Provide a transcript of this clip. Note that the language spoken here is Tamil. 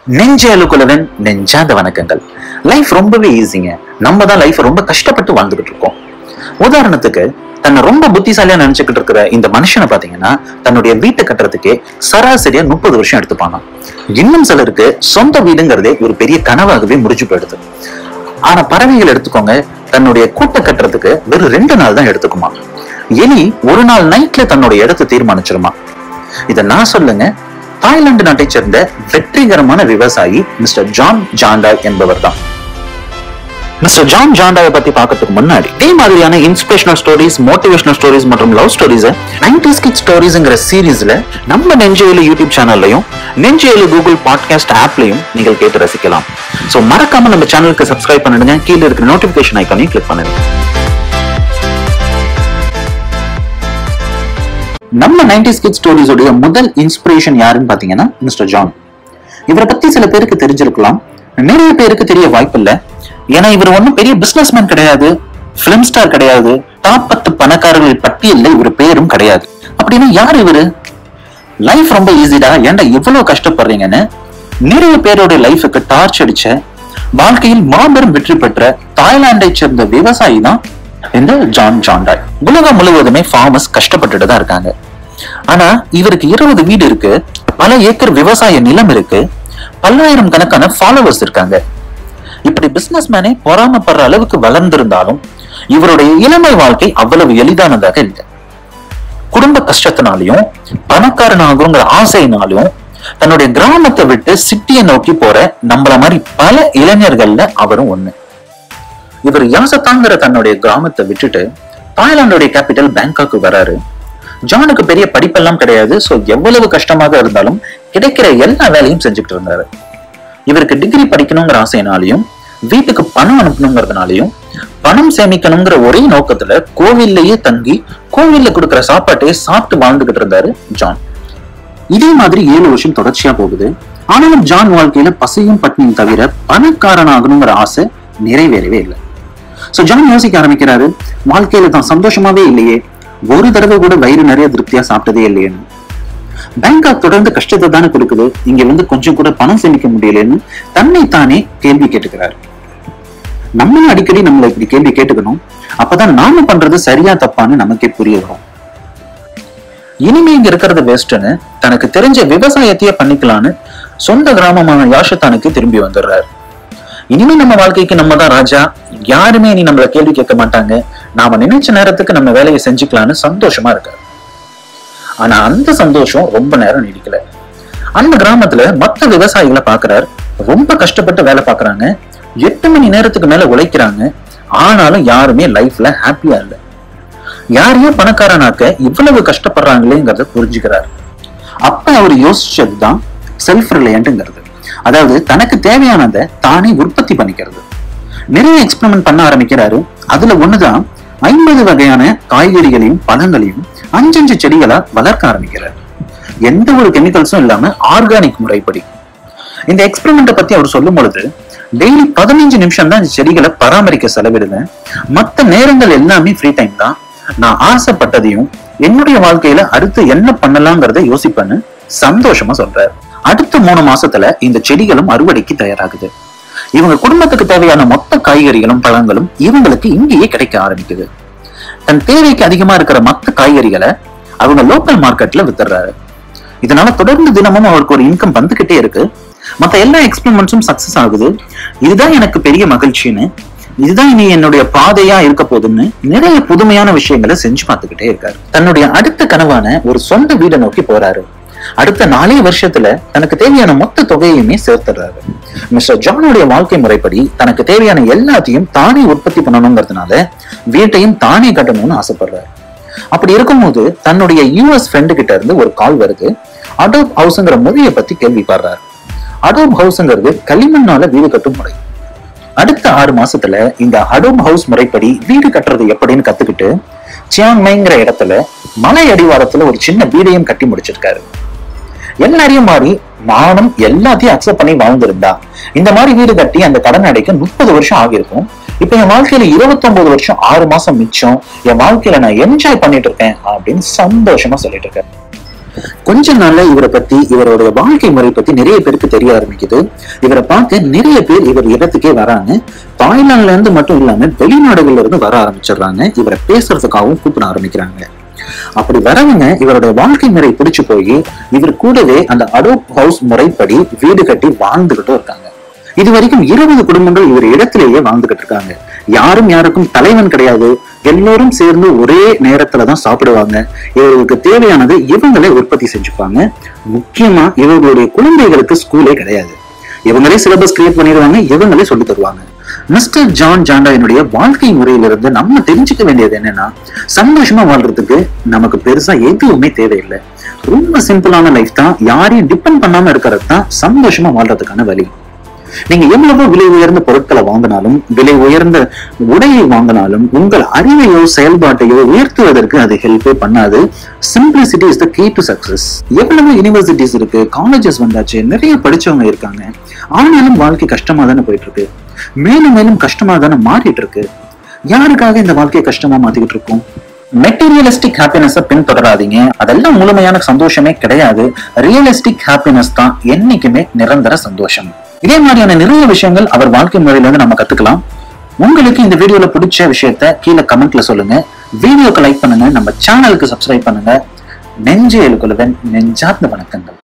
நெஞ்சேலுக்குலவன் நெஞ்சாத வணக்கங்கள் லைஃப் ரொம்பவே ஈஸிங்க நம்ம தான் லைஃப் ரொம்ப கஷ்டப்பட்டு வாழ்ந்துகிட்டு இருக்கோம் உதாரணத்துக்கு தன்னை ரொம்ப புத்திசாலியா நினைச்சுக்கிட்டு இருக்கிற இந்த மனுஷனை பாத்தீங்கன்னா தன்னுடைய வீட்டை கட்டுறதுக்கே சராசரியா முப்பது வருஷம் எடுத்துப்பாங்க இன்னும் சிலருக்கு சொந்த வீடுங்கிறதே ஒரு பெரிய கனவாகவே முடிஞ்சு போயிடுது ஆனா பறவைகள் எடுத்துக்கோங்க தன்னுடைய கூட்டை கட்டுறதுக்கு வெறும் ரெண்டு நாள் தான் எடுத்துக்குமா எலி ஒரு நாள் நைட்ல தன்னுடைய இடத்தை தீர்மானிச்சிருமா இத நான் சொல்லுங்க தாய்லாந்து நாட்டை சேர்ந்த வெற்றிகரமான விவசாயி மிஸ்டர் ஜான் ஜாண்டாய் என்பவர் தான் மிஸ்டர் ஜான் ஜாண்டாவை பத்தி பார்க்கறதுக்கு முன்னாடி இதே மாதிரியான இன்ஸ்பிரேஷனல் ஸ்டோரிஸ் மோட்டிவேஷனல் ஸ்டோரிஸ் மற்றும் லவ் ஸ்டோரிஸ் நைன்டிஸ் கிட் ஸ்டோரிஸ்ங்கிற சீரீஸ்ல நம்ம நெஞ்சேலு யூடியூப் சேனல்லையும் நெஞ்சேலு கூகுள் பாட்காஸ்ட் ஆப்லையும் நீங்கள் கேட்டு ரசிக்கலாம் சோ மறக்காம நம்ம சேனலுக்கு சப்ஸ்கிரைப் பண்ணிடுங்க கீழே இருக்கிற நோட்டிபிகேஷன் ஐக்கானையும் கிளிக் பண்ணுங்க நம்ம நைன்டிஸ் கிட் ஸ்டோரிஸ் உடைய முதல் இன்ஸ்பிரேஷன் யாருன்னு பாத்தீங்கன்னா மிஸ்டர் ஜான் இவரை பத்தி சில பேருக்கு தெரிஞ்சிருக்கலாம் நிறைய பேருக்கு தெரிய வாய்ப்பில்லை ஏன்னா இவர் ஒன்றும் பெரிய பிசினஸ் மேன் கிடையாது பிலிம் ஸ்டார் கிடையாது டாப் பத்து பணக்காரர்கள் பட்டியல்ல இவர் பேரும் கிடையாது அப்படின்னா யார் இவரு லைஃப் ரொம்ப ஈஸிடா ஏன்டா இவ்வளவு கஷ்டப்படுறீங்கன்னு நிறைய பேரோட லைஃபுக்கு டார்ச் அடிச்ச வாழ்க்கையில் மாபெரும் வெற்றி பெற்ற தாய்லாந்தை சேர்ந்த விவசாயி தான் இந்த ஜான் ஜாண்டாய் உலகம் முழுவதுமே ஃபார்மர்ஸ் கஷ்டப்பட்டுட்டு தான் இருக்காங்க ஆனா இவருக்கு இருபது வீடு இருக்கு பல ஏக்கர் விவசாய நிலம் இருக்கு பல்லாயிரம் கணக்கான ஃபாலோவர்ஸ் இருக்காங்க இப்படி பிசினஸ் மேனே பொறாமப்படுற அளவுக்கு வளர்ந்திருந்தாலும் இவருடைய இளமை வாழ்க்கை அவ்வளவு எளிதானதாக இல்லை குடும்ப கஷ்டத்தினாலையும் பணக்காரன் ஆகுங்கிற ஆசையினாலையும் தன்னுடைய கிராமத்தை விட்டு சிட்டியை நோக்கி போற நம்மள மாதிரி பல இளைஞர்கள்ல அவரும் ஒண்ணு இவர் யாசத்தாங்கிற தன்னுடைய கிராமத்தை விட்டுட்டு தாய்லாந்துடைய கேபிட்டல் பேங்காக்கு வராரு ஜானுக்கு பெரிய படிப்பெல்லாம் கிடையாது சோ எவ்வளவு கஷ்டமாக இருந்தாலும் கிடைக்கிற எல்லா வேலையும் செஞ்சுக்கிட்டு இருந்தாரு இவருக்கு டிகிரி படிக்கணுங்கிற ஆசையினாலையும் வீட்டுக்கு பணம் அனுப்பணுங்கிறதுனாலையும் பணம் சேமிக்கணுங்கிற ஒரே நோக்கத்துல கோவில்லையே தங்கி கோவில்ல கொடுக்கிற சாப்பாட்டையே சாப்பிட்டு வாழ்ந்துகிட்டு இருந்தாரு ஜான் இதே மாதிரி ஏழு வருஷம் தொடர்ச்சியா போகுது ஆனாலும் ஜான் வாழ்க்கையில பசியும் பட்னியும் தவிர பணக்காரன் ஆகணுங்கிற ஆசை நிறைவேறவே இல்லை சோ ஜான் யோசிக்க ஆரம்பிக்கிறாரு வாழ்க்கையில தான் சந்தோஷமாவே இல்லையே ஒரு தடவை கூட வயிறு நிறைய திருப்தியா சாப்பிட்டதே இல்லையேன்னு பேங்காக் தொடர்ந்து கஷ்டத்தை தானே கொடுக்குது இங்க வந்து கொஞ்சம் கூட பணம் சேமிக்க முடியலன்னு தன்னை தானே கேள்வி கேட்டுக்கிறாரு நம்மளும் அடிக்கடி நம்மளை இப்படி கேள்வி கேட்டுக்கணும் அப்பதான் நாம பண்றது சரியா தப்பான்னு நமக்கே புரிய வரும் இனிமே இங்க இருக்கிறது வேஸ்ட்னு தனக்கு தெரிஞ்ச விவசாயத்தையே பண்ணிக்கலான்னு சொந்த கிராமமான யாஷத்தானுக்கு திரும்பி வந்துடுறாரு இனிமே நம்ம வாழ்க்கைக்கு நம்ம தான் ராஜா யாருமே இனி நம்மள கேள்வி கேட்க மாட்டாங்க நாம நினைச்ச நேரத்துக்கு நம்ம வேலையை செஞ்சுக்கலான்னு சந்தோஷமா இருக்காரு ஆனா அந்த சந்தோஷம் ரொம்ப நேரம் நீடிக்கல அந்த கிராமத்துல மத்த விவசாயிகளை பாக்குறாரு ரொம்ப கஷ்டப்பட்டு வேலை பாக்குறாங்க எட்டு மணி நேரத்துக்கு மேல உழைக்கிறாங்க ஆனாலும் யாருமே லைஃப்ல ஹாப்பியா இல்ல யாரையும் பணக்காரனாக்க இவ்வளவு கஷ்டப்படுறாங்களேங்கிறத புரிஞ்சுக்கிறாரு அப்ப அவர் யோசிச்சதுதான் செல்ஃப் ரிலையன்ட்ங்கிறது அதாவது தனக்கு தேவையானதை தானே உற்பத்தி பண்ணிக்கிறது நிறைய எக்ஸ்பெரிமெண்ட் பண்ண ஆரம்பிக்கிறாரு அதுல ஒண்ணுதான் ஐம்பது வகையான காய்கறிகளையும் பழங்களையும் அஞ்சஞ்சு செடிகளா வளர்க்க ஆரம்பிக்கிறார் எந்த ஒரு கெமிக்கல்ஸும் இல்லாம ஆர்கானிக் முறைப்படி இந்த எக்ஸ்பெரிமெண்ட்டை பத்தி அவர் சொல்லும் பொழுது டெய்லி பதினஞ்சு நிமிஷம் தான் இந்த செடிகளை பராமரிக்க செலவிடுவேன் மத்த நேரங்கள் எல்லாமே ஃப்ரீ டைம் தான் நான் ஆசைப்பட்டதையும் என்னுடைய வாழ்க்கையில அடுத்து என்ன பண்ணலாங்கிறத யோசிப்பேன்னு சந்தோஷமா சொல்றாரு அடுத்த மூணு மாசத்துல இந்த செடிகளும் அறுவடைக்கு தயாராகுது இவங்க குடும்பத்துக்கு தேவையான மொத்த காய்கறிகளும் பழங்களும் இவங்களுக்கு இங்கேயே கிடைக்க ஆரம்பிக்குது தன் தேவைக்கு அதிகமா இருக்கிற மத்த காய்கறிகளை அவங்க லோக்கல் மார்க்கெட்ல வித்துறாரு இதனால தொடர்ந்து தினமும் அவருக்கு ஒரு இன்கம் வந்துகிட்டே இருக்கு மத்த எல்லா எக்ஸ்பெரிமெண்ட்ஸும் சக்சஸ் ஆகுது இதுதான் எனக்கு பெரிய மகிழ்ச்சின்னு இதுதான் இனி என்னுடைய பாதையா இருக்க போதுன்னு நிறைய புதுமையான விஷயங்களை செஞ்சு பார்த்துக்கிட்டே இருக்காரு தன்னுடைய அடுத்த கனவான ஒரு சொந்த வீடை நோக்கி போறாரு அடுத்த நாலே வருஷத்துல தனக்கு தேவையான மொத்த தொகையுமே சேர்த்துறாரு மிஸ்டர் ஜானுடைய வாழ்க்கை முறைப்படி தனக்கு தேவையான எல்லாத்தையும் தானே உற்பத்தி பண்ணணுங்கிறதுனால வீட்டையும் தானே கட்டணும்னு ஆசைப்படுறாரு அப்படி இருக்கும்போது தன்னுடைய யூஎஸ் ஃப்ரெண்டு கிட்ட இருந்து ஒரு கால் வருது அடோப் ஹவுஸ்ங்கிற முறையை பத்தி கேள்விப்படுறாரு அடோப் ஹவுஸ்ங்கிறது களிமண்ணால வீடு கட்டும் முறை அடுத்த ஆறு மாசத்துல இந்த அடோப் ஹவுஸ் முறைப்படி வீடு கட்டுறது எப்படின்னு கத்துக்கிட்டு சியாங்மைங்கிற இடத்துல மலை அடிவாரத்துல ஒரு சின்ன வீடையும் கட்டி முடிச்சிருக்காரு எல்லாரையும் மாறி நானும் எல்லாத்தையும் அக்செப்ட் பண்ணி வாழ்ந்திருந்தா இந்த மாதிரி வீடு கட்டி அந்த கடன் அடைக்க முப்பது வருஷம் ஆகியிருக்கும் இப்ப என் வாழ்க்கையில 29 வருஷம் ஆறு மாசம் மிச்சம் என் வாழ்க்கையில நான் என்ஜாய் பண்ணிட்டு இருக்கேன் அப்படின்னு சந்தோஷமா சொல்லிட்டு இருக்காரு கொஞ்ச நாள்ல இவரை பத்தி இவருடைய வாழ்க்கை முறை பத்தி நிறைய பேருக்கு தெரிய ஆரம்பிக்குது இவரை பார்க்க நிறைய பேர் இவர் இடத்துக்கே வராங்க தாய்லாந்துல இருந்து மட்டும் இல்லாம வெளிநாடுகள்ல இருந்து வர ஆரம்பிச்சிடுறாங்க இவரை பேசுறதுக்காகவும் கூப்பிட ஆரம்பிக்கிறாங்க அப்படி வரவங்க இவருடைய வாழ்க்கை முறை பிடிச்சு போய் இவர் கூடவே அந்த அடோப் ஹவுஸ் முறைப்படி வீடு கட்டி வாழ்ந்துகிட்டும் இருக்காங்க இது வரைக்கும் இருபது குடும்பங்கள் இவர் இடத்திலேயே வாழ்ந்துகிட்டு இருக்காங்க யாரும் யாருக்கும் தலைவன் கிடையாது எல்லோரும் சேர்ந்து ஒரே நேரத்துல தான் சாப்பிடுவாங்க இவர்களுக்கு தேவையானது இவங்களே உற்பத்தி செஞ்சுப்பாங்க முக்கியமா இவர்களுடைய குழந்தைகளுக்கு ஸ்கூலே கிடையாது இவங்களே சிலபஸ் கிரியேட் பண்ணிடுவாங்க இவங்களே சொல்லி தருவாங்க மிஸ்டர் ஜான் ஜாண்டாயினுடைய வாழ்க்கை முறையிலிருந்து நம்ம தெரிஞ்சுக்க வேண்டியது என்னன்னா சந்தோஷமா வாழ்றதுக்கு நமக்கு பெருசா எதுவுமே தேவையில்லை ரொம்ப சிம்பிளான லைஃப் தான் யாரையும் டிபெண்ட் பண்ணாம இருக்கிறது தான் சந்தோஷமா வாழ்றதுக்கான வழி நீங்க எவ்வளவோ விலை உயர்ந்த பொருட்களை வாங்கினாலும் விலை உயர்ந்த உடையை வாங்கினாலும் உங்கள் அறிவையோ செயல்பாட்டையோ உயர்த்துவதற்கு அது ஹெல்ப்பே பண்ணாது simplicity is the key to success எவ்வளவு யூனிவர்சிட்டிஸ் இருக்கு காலேஜஸ் வந்தாச்சு நிறைய படிச்சவங்க இருக்காங்க ஆனாலும் வாழ்க்கை கஷ்டமா தானே போயிட்டு இருக்கு மேலும் மேலும் கஷ்டமா தானே மாறிட்டு இருக்கு யாருக்காக இந்த வாழ்க்கையை கஷ்டமா மாத்திக்கிட்டு இருக்கோம் மெட்டீரியலிஸ்டிக் ஹாப்பினஸ் பின்தொடராதீங்க அதெல்லாம் முழுமையான சந்தோஷமே கிடையாது ரியலிஸ்டிக் ஹாப்பினஸ் தான் என்னைக்குமே நிரந்தர சந்தோஷம் இதே மாதிரியான நிறைய விஷயங்கள் அவர் வாழ்க்கை முறையில இருந்து நம்ம கத்துக்கலாம் உங்களுக்கு இந்த வீடியோல பிடிச்ச விஷயத்த கீழே கமெண்ட்ல சொல்லுங்க வீடியோக்கு லைக் பண்ணுங்க நம்ம சேனலுக்கு சப்ஸ்கிரைப் பண்ணுங்க நெஞ்சு எழுக்குழுவன் நெஞ்சார்ந்த வணக்கங்கள்